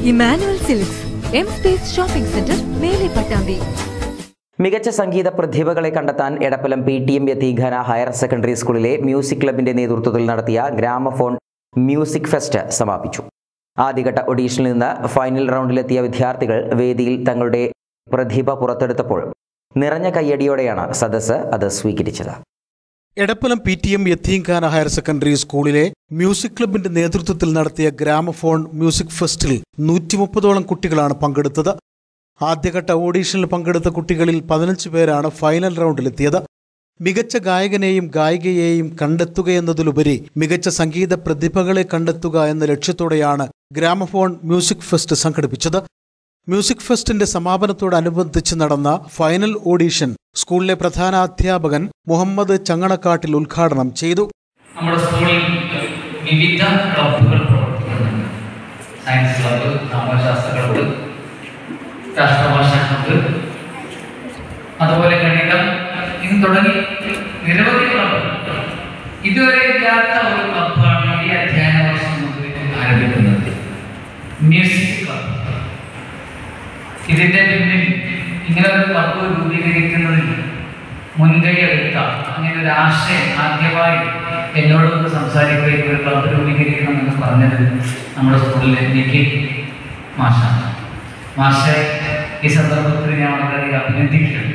Emmanuel Silks M space shopping centre മേലെ പട്ടാമ്പി മികച്ച സംഗീത പ്രതിഭകളെ കണ്ടെത്താൻ എടപ്പലം പി ടി എം യതീഖാന ഹയർ സെക്കൻഡറി സ്കൂളിലെ മ്യൂസിക് ക്ലബിന്റെ നേതൃത്വത്തിൽ നടത്തിയ ഗ്രാമഫോൺ മ്യൂസിക് ഫെസ്റ്റ് സമാപിച്ചു ആദ്യഘട്ട ഒഡീഷനിൽ നിന്ന് ഫൈനൽ റൗണ്ടിലെത്തിയ വിദ്യാർത്ഥികൾ വേദിയിൽ തങ്ങളുടെ പ്രതിഭ പുറത്തെടുത്തപ്പോൾ നിറഞ്ഞ കയ്യടിയോടെയാണ് സദസ്സ് അത് സ്വീകരിച്ചത് എടപ്പലം പി ടി എം യത്തീംഖാന ഹയർ സെക്കൻഡറി സ്കൂളിലെ മ്യൂസിക് ക്ലബിന്റെ നേതൃത്വത്തിൽ നടത്തിയ ഗ്രാമഫോൺ മ്യൂസിക് ഫെസ്റ്റിൽ നൂറ്റി മുപ്പതോളം കുട്ടികളാണ് പങ്കെടുത്തത് ആദ്യഘട്ട ഓഡീഷനിൽ പങ്കെടുത്ത കുട്ടികളിൽ പതിനഞ്ച് പേരാണ് ഫൈനൽ റൗണ്ടിലെത്തിയത് മികച്ച ഗായകനെയും ഗായികയെയും കണ്ടെത്തുകയെന്നതിലുപരി മികച്ച സംഗീത പ്രതിഭകളെ കണ്ടെത്തുക എന്ന ലക്ഷ്യത്തോടെയാണ് ഗ്രാമഫോൺ മ്യൂസിക് ഫെസ്റ്റ് സംഘടിപ്പിച്ചത് മ്യൂസിക് ഫെസ്റ്റിന്റെ സമാപനത്തോടനുബന്ധിച്ച് നടന്ന ഫൈനൽ ഓഡീഷൻ സ്കൂളിലെ പ്രധാന അധ്യാപകൻ മുഹമ്മദ് ചങ്ങണക്കാട്ടിൽ ഉദ്ഘാടനം ചെയ്തു നമ്മുടെ സ്കൂളിൽ വിവിധ ക്ലബ്ബുകൾ പ്രവർത്തിക്കുന്നുണ്ട് സയൻസ് ക്ലബ്ബ് സാമൂഹ്യശാസ്ത്ര ക്ലബ്ബ് രാഷ്ട്രഭാഷ ക്ലബ്ബ് അതുപോലെ ഗണിതം ഇന്ന് തുടങ്ങി നിരവധി ക്ലബ്ബ് ഇതുവരെ ഇല്ലാത്ത ഒരു ക്ലബ്ബാണ് ഈ അധ്യയന വർഷം മുതൽ ആരംഭിക്കുന്നത് മ്യൂസിക് ക്ലബ്ബ് ഇതിന്റെ പിന്നിൽ ഇങ്ങനെ ഒരു ക്ലബ്ബ് രൂപീകരിക്കുന്നതിൽ മുൻകൈ എടുത്ത അങ്ങനെ ഒരു ആശയം ആദ്യമായി എന്നോടൊന്ന് സംസാരിക്കുകയും ഒരു ക്ലബ്ബ് രൂപീകരിക്കണം എന്ന് പറഞ്ഞത് നമ്മുടെ സ്കൂളിലെ നിക്കി മാഷാണ് മാഷെ ഈ സന്ദർഭത്തിൽ ഞാൻ വളരെയധികം അഭിനന്ദിക്കുകയാണ്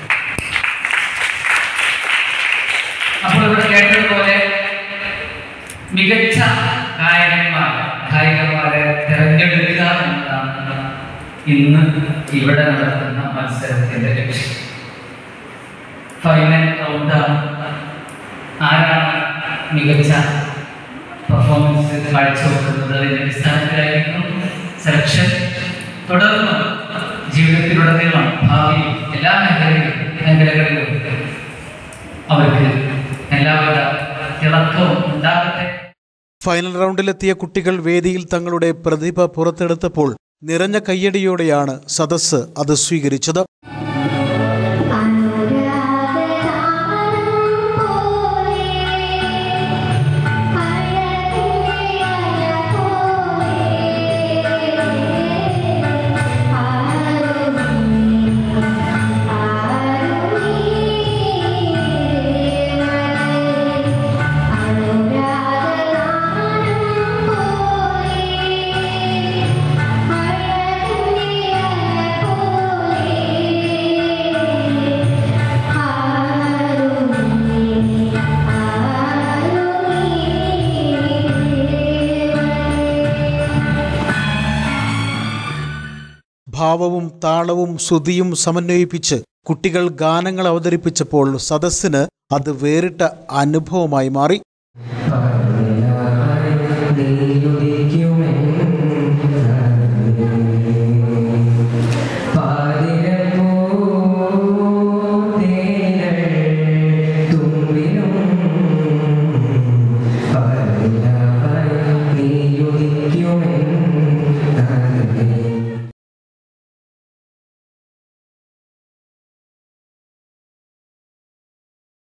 അപ്പോൾ ഇവിടെ കേട്ടതുപോലെ മികച്ച ഗായകന്മാർ ഗായികമാരെ തിരഞ്ഞെടുക്കുക എന്നതാണ് ഇന്ന് ഇവിടെ നടത്തുന്ന മത്സരത്തിന്റെ ലക്ഷ്യം ഫൈനൽ റൗണ്ടാണ് ആരാണ് മികച്ച പെർഫോമൻസ് കാഴ്ചവെക്കുന്നത് അതിന്റെ അടിസ്ഥാനത്തിലായിരിക്കും സെലക്ഷൻ തുടർന്ന് ജീവിതത്തിലുടനീളം ഭാവി എല്ലാ മേഖലയിലും മേഖലകളിലും അവർക്ക് എല്ലാവിധ തിളക്കവും ഉണ്ടാകട്ടെ ഫൈനൽ റൗണ്ടിലെത്തിയ കുട്ടികൾ വേദിയിൽ തങ്ങളുടെ പ്രതിഭ പുറത്തെടുത്തപ്പോൾ നിറഞ്ഞ കയ്യടിയോടെയാണ് സദസ്സ് അത് സ്വീകരിച്ചത് ഭാവവും താളവും ശ്രുതിയും സമന്വയിപ്പിച്ച് കുട്ടികൾ ഗാനങ്ങൾ അവതരിപ്പിച്ചപ്പോൾ സദസ്സിന് അത് വേറിട്ട അനുഭവമായി മാറി